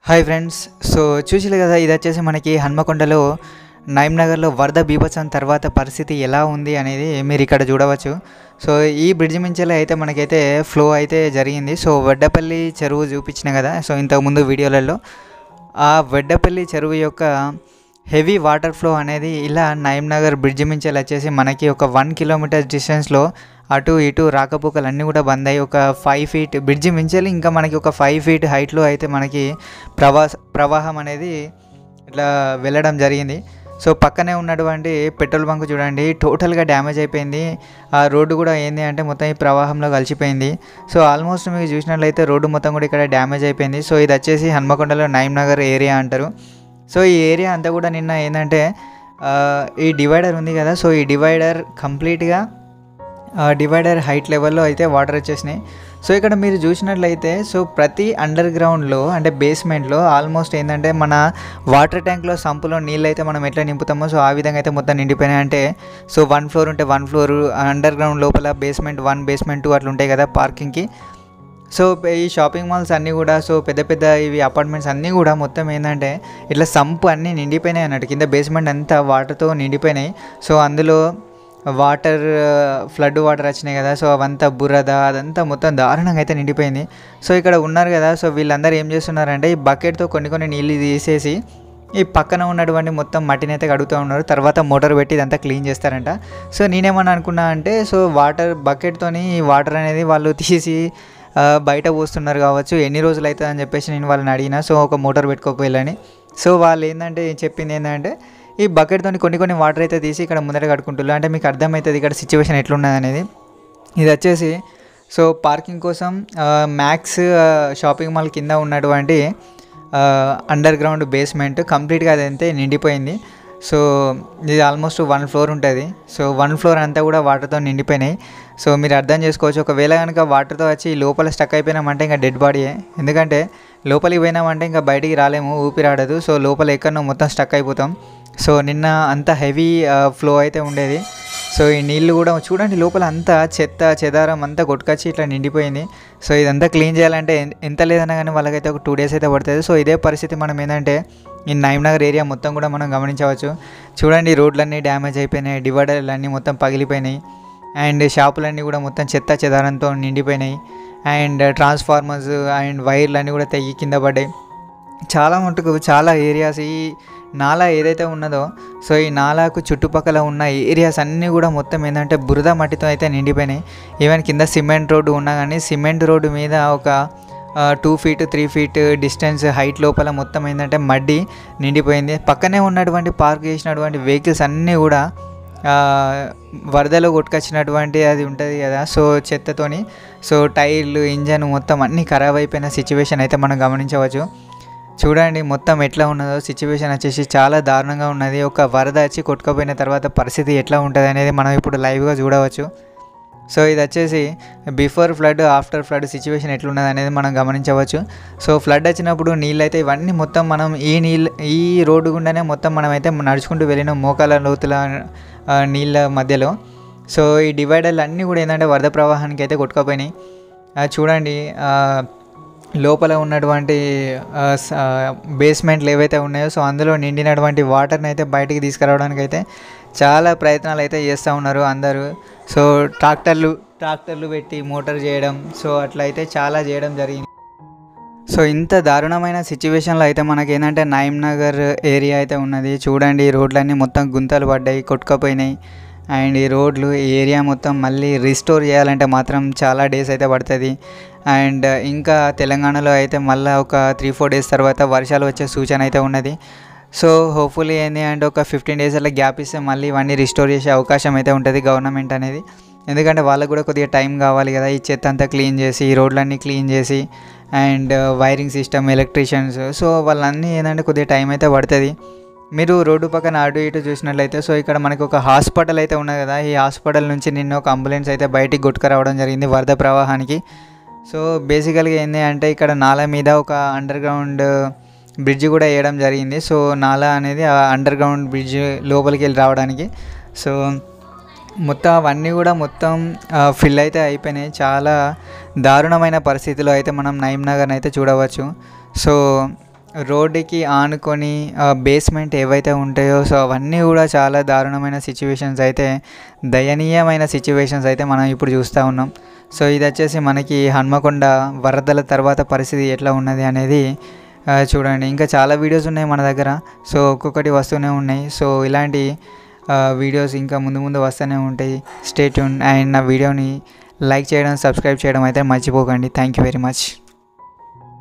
hi friends so చూసిరు కదా ఇది వచ్చేసి మనకి హన్మకొండలో నైమ్ నగర్లో వరద బీభత్సం తర్వాత పరిస్థితి ఎలా ఉంది అనేది మీరు ఇక్కడ చూడవచ్చు సో ఈ బ్రిడ్జ్ మించెలే అయితే మనకైతే ఫ్లో అయితే జరిగింది సో వడ్డపల్లి చెరువు చూపించిన కదా సో ఇంతకుముందు వీడియోలలో ఆ వడ్డపల్లి చెరువు యొక్క హెవీ వాటర్ ఫ్లో అనేది ఇలా నైమ్ నగర్ బ్రిడ్జ్ మించెల్ వచ్చేసి మనకి ఒక వన్ కిలోమీటర్ డిస్టెన్స్లో అటు ఇటు రాకపోకలు అన్నీ కూడా బంద్ అయ్యి ఒక ఫైవ్ ఫీట్ బ్రిడ్జ్ మించాలి ఇంకా మనకి ఒక ఫైవ్ ఫీట్ హైట్లో అయితే మనకి ప్రవాస ప్రవాహం అనేది ఇట్లా వెళ్ళడం జరిగింది సో పక్కనే ఉన్నటువంటి పెట్రోల్ బంక్ చూడండి టోటల్గా డ్యామేజ్ అయిపోయింది ఆ రోడ్డు కూడా ఏంది అంటే మొత్తం ఈ ప్రవాహంలో కలిసిపోయింది సో ఆల్మోస్ట్ మీకు చూసినట్లయితే రోడ్డు మొత్తం కూడా ఇక్కడ డ్యామేజ్ అయిపోయింది సో ఇది వచ్చేసి హన్మకొండలో నైమ్ నగర్ ఏరియా అంటారు సో ఈ ఏరియా అంతా కూడా నిన్న ఏంటంటే ఆ, ఈ డివైడర్ ఉంది కదా సో ఈ డివైడర్ కంప్లీట్గా డివైడర్ హైట్ లెవెల్లో అయితే వాటర్ వచ్చేసినాయి సో ఇక్కడ మీరు చూసినట్లయితే సో ప్రతి అండర్ గ్రౌండ్లో అంటే బేస్మెంట్లో ఆల్మోస్ట్ ఏంటంటే మన వాటర్ ట్యాంక్లో సంపులో నీళ్ళు అయితే మనం ఎట్లా నింపుతామో సో ఆ విధంగా అయితే మొత్తం నిండిపోయినాయి అంటే సో వన్ ఫ్లోర్ ఉంటే వన్ ఫ్లోర్ అండర్ గ్రౌండ్ లోపల బేస్మెంట్ వన్ బేస్మెంట్ టూ అట్లా ఉంటాయి కదా పార్కింగ్కి సో ఈ షాపింగ్ మాల్స్ అన్నీ కూడా సో పెద్ద పెద్ద ఇవి అపార్ట్మెంట్స్ అన్నీ కూడా మొత్తం ఏంటంటే ఇట్లా సంపు అన్నీ నిండిపోయినాయి అన్నట్టు కింద బేస్మెంట్ అంతా వాటర్తో నిండిపోయినాయి సో అందులో వాటర్ ఫ్లడ్ వాటర్ వచ్చినాయి కదా సో అవంతా బురద అదంతా మొత్తం దారుణంగా అయితే నిండిపోయింది సో ఇక్కడ ఉన్నారు కదా సో వీళ్ళందరూ ఏం చేస్తున్నారంటే ఈ బకెట్తో కొన్ని కొన్ని నీళ్ళు తీసేసి ఈ పక్కన ఉన్నటువంటి మొత్తం మట్టిని అయితే కడుగుతూ ఉన్నారు తర్వాత మోటార్ పెట్టి ఇదంతా క్లీన్ చేస్తారంట సో నేనేమన్నా అనుకున్నా అంటే సో వాటర్ బకెట్తోని ఈ వాటర్ అనేది వాళ్ళు తీసి ఆ, బయట పోస్తున్నారు కావచ్చు ఎన్ని రోజులు అవుతుంది అని చెప్పేసి నేను వాళ్ళని అడిగిన సో ఒక మోటార్ పెట్టుకోకపోయాలని సో వాళ్ళు ఏంటంటే చెప్పింది ఏంటంటే ఈ బకెట్తో కొన్ని కొన్ని వాటర్ అయితే తీసి ఇక్కడ ముందర కడుకుంటున్నారు అంటే మీకు అర్థమవుతుంది ఇక్కడ సిచ్యువేషన్ ఎట్లున్నది అనేది ఇది వచ్చేసి సో పార్కింగ్ కోసం మ్యాక్స్ షాపింగ్ మాల్ కింద ఉన్నటువంటి అండర్ గ్రౌండ్ బేస్మెంట్ కంప్లీట్గా అదంతే నిండిపోయింది సో ఇది ఆల్మోస్ట్ వన్ ఫ్లోర్ ఉంటుంది సో వన్ ఫ్లోర్ అంతా కూడా వాటర్తో నిండిపోయినాయి సో మీరు అర్థం చేసుకోవచ్చు ఒకవేళ కనుక వాటర్తో వచ్చి లోపల స్టక్ అయిపోయినామంటే ఇంకా డెడ్ బాడీయే ఎందుకంటే లోపలికి పోయినామంటే ఇంకా బయటికి రాలేము ఊపిరాడదు సో లోపల ఎక్కడనో మొత్తం స్టక్ అయిపోతాం సో నిన్న అంత హెవీ ఫ్లో అయితే ఉండేది సో ఈ నీళ్ళు కూడా చూడండి లోపల అంతా చెత్త చెదారం అంతా కొట్టుకొచ్చి ఇట్లా నిండిపోయింది సో ఇదంతా క్లీన్ చేయాలంటే ఎన్- ఎంత లేదన్నా కానీ వాళ్ళకైతే ఒక టూ డేస్ అయితే పడుతుంది సో ఇదే పరిస్థితి మనం ఏంటంటే ఈ నగర్ ఏరియా మొత్తం కూడా మనం గమనించవచ్చు చూడండి రోడ్లన్నీ డ్యామేజ్ అయిపోయినాయి డివైడర్లు అన్నీ మొత్తం పగిలిపోయినాయి అండ్ షాపులన్నీ కూడా మొత్తం చెత్త చెదారంతో నిండిపోయినాయి అండ్ ట్రాన్స్ఫార్మర్స్ అండ్ వైర్లు అన్నీ కూడా తెగి కింద పడ్డాయి చాలా మటుకు చాలా ఏరియాస్ ఈ నాలా ఏదైతే ఉన్నదో సో ఈ నాలాకు చుట్టుపక్కల ఉన్న ఏరియాస్ అన్నీ కూడా మొత్తం ఏంటంటే బురద మట్టితో అయితే నిండిపోయినాయి ఈవెన్ కింద సిమెంట్ రోడ్డు ఉన్నా కానీ సిమెంట్ రోడ్డు మీద ఒక two feet three feet distance height లోపల మొత్తం ఏంటంటే మడ్డి నిండిపోయింది పక్కనే ఉన్నటువంటి పార్క్ చేసినటువంటి వెహికల్స్ అన్నీ కూడా ఆ, వరదలో కొట్టుకొచ్చినటువంటి అది ఉంటుంది కదా సో చెత్తతోని సో టైర్లు ఇంజన్ మొత్తం అన్నీ ఖరాబ్ అయిపోయిన సిచ్యువేషన్ అయితే మనం గమనించవచ్చు చూడండి మొత్తం ఎట్లా ఉన్నదో సిచ్యువేషన్ వచ్చేసి చాలా దారుణంగా ఉన్నది ఒక వరద వచ్చి కొట్టుకుపోయిన తర్వాత పరిస్థితి ఎట్లా ఉంటుంది అనేది మనం ఇప్పుడు లైవ్గా చూడవచ్చు సో ఇది వచ్చేసి before flood after flood situation ఎట్లున్నది అనేది మనం గమనించవచ్చు సో ఫ్లడ్ వచ్చినప్పుడు నీళ్ళు అయితే ఇవన్నీ మొత్తం మనం ఈ నీళ్ళు ఈ రోడ్డు గుండానే మొత్తం మనం అయితే నడుచుకుంటూ వెళ్ళిన మోకాల లోతుల ఆ, నీళ్ళ మధ్యలో సో ఈ డివైడర్లు అన్నీ కూడా ఏంటంటే వరద ప్రవాహానికి అయితే కొట్టుకుపోయినాయి ఆ, చూడండి ఆ, లోపల ఉన్నటువంటి ఆ, స- ఆ, బేస్మెంట్లు ఏవైతే ఉన్నాయో సో అందులో నిండినటువంటి వాటర్ని అయితే బయటికి తీసుకురావడానికి అయితే చాలా ప్రయత్నాలు అయితే చేస్తూ ఉన్నారు అందరూ సో ట్రాక్టర్లు ట్రాక్టర్లు పెట్టి మోటార్ చేయడం సో అట్లా అయితే చాలా చేయడం జరిగింది సో ఇంత దారుణమైన సిచ్యువేషన్లో అయితే మనకి ఏంటంటే నైమ్ నగర్ ఏరియా అయితే ఉన్నది చూడండి ఈ రోడ్లన్నీ మొత్తం గుంతలు పడ్డాయి కొట్టుకుపోయినాయి అండ్ ఈ రోడ్లు ఈ ఏరియా మొత్తం మళ్ళీ రిస్టోర్ చేయాలంటే మాత్రం చాలా డేస్ అయితే పడుతుంది అండ్ ఇంకా తెలంగాణలో అయితే మళ్ళీ ఒక త్రీ ఫోర్ డేస్ తర్వాత వర్షాలు వచ్చే సూచన అయితే ఉన్నది సో హోప్ఫుల్లీ ఏంటి అంటే ఒక ఫిఫ్టీన్ డేస్ అలా గ్యాప్ ఇస్తే మళ్ళీ ఇవన్నీ రిస్టోర్ చేసే అవకాశం అయితే ఉంటుంది గవర్నమెంట్ అనేది ఎందుకంటే వాళ్ళకు కూడా కొద్దిగా టైం కావాలి కదా ఈ చెత్త అంతా క్లీన్ చేసి ఈ రోడ్లన్నీ క్లీన్ చేసి and wiring system electricians so వాళ్ళన్నీ ఏంటంటే కొద్దిగా టైం అయితే పడుతుంది మీరు రోడ్డు పక్కన అటు ఇటు చూసినట్లయితే సో ఇక్కడ మనకి ఒక హాస్పిటల్ అయితే ఉన్నది కదా ఈ హాస్పిటల్ నుంచి నిన్న ఒక అంబులెన్స్ అయితే బయటికి కొట్టుకురావడం జరిగింది వరద ప్రవాహానికి సో బేసికల్గా ఏంటి అంటే ఇక్కడ నాలా మీద ఒక అండర్ గ్రౌండ్ బ్రిడ్జ్ కూడా వేయడం జరిగింది సో నాలా అనేది ఆ అండర్ గ్రౌండ్ బ్రిడ్జ్ లోపలికి వెళ్ళి రావడానికి సో మొత్తం అవన్నీ కూడా మొత్తం ఫిల్ అయితే అయిపోయినాయి చాలా దారుణమైన పరిస్థితిలో అయితే మనం నయీం నగర్ని అయితే చూడవచ్చు సో రోడ్డుకి ఆనుకొని బేస్మెంట్ ఏవైతే ఉంటాయో సో అవన్నీ కూడా చాలా దారుణమైన సిచ్యువేషన్స్ అయితే దయనీయమైన సిచ్యువేషన్స్ అయితే మనం ఇప్పుడు చూస్తూ ఉన్నాం సో ఇది వచ్చేసి మనకి హన్మకొండ వరదల తర్వాత పరిస్థితి ఎట్లా ఉన్నది అనేది ఆ, చూడండి ఇంకా చాలా వీడియోస్ ఉన్నాయి మన దగ్గర సో ఒక్కొక్కటి వస్తూనే ఉన్నాయి సో ఇలాంటి ఆ, వీడియోస్ ఇంకా ముందు ముందు వస్తూనే ఉంటాయి స్టే ట్యూన్ అండ్ నా వీడియోని లైక్ చేయడం సబ్స్క్రైబ్ చేయడం అయితే మర్చిపోకండి థ్యాంక్ యూ వెరీ మచ్